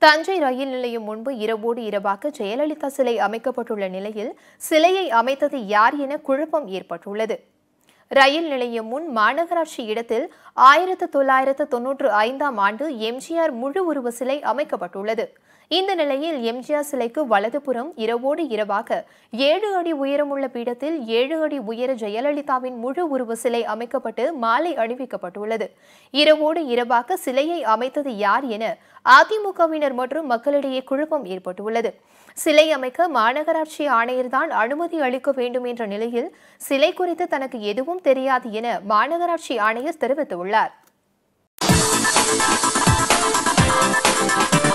தஞ்சை ரயில் நிலையம் முன்பு இரவோடு இரவாக ஜெயலலிதா சிலை அமைக்கப்பட்டுள்ள நிலையில் சிலையை அமைத்தது யார் என குழப்பம் ஏற்பட்டுள்ளது ரயில் நிலையம் முன் மாநகராட்சி இடத்தில் ஆயிரத்து தொள்ளாயிரத்து தொன்னூற்று ஐந்தாம் ஆண்டு எம்ஜிஆர் முழு உருவ சிலை அமைக்கப்பட்டுள்ளது இந்த நிலையில் எம்ஜிஆர் சிலைக்கு வலதுபுறம் இரவோடு இரவாக ஏழு அடி உயரமுள்ள பீடத்தில் ஏழு அடி உயர ஜெயலலிதாவின் முழு உருவ சிலை அமைக்கப்பட்டு மாலை அணிவிக்கப்பட்டுள்ளது இரவோடு இரவாக சிலையை அமைத்தது யார் என அதிமுகவினர் மற்றும் மக்களிடையே குழப்பம் ஏற்பட்டுள்ளது சிலை அமைக்க மாநகராட்சி ஆணையர்தான் அனுமதி அளிக்க வேண்டும் என்ற நிலையில் சிலை குறித்து தனக்கு எதுவும் தெரியாது என மாநகராட்சி ஆணையர் தெரிவித்துள்ளார்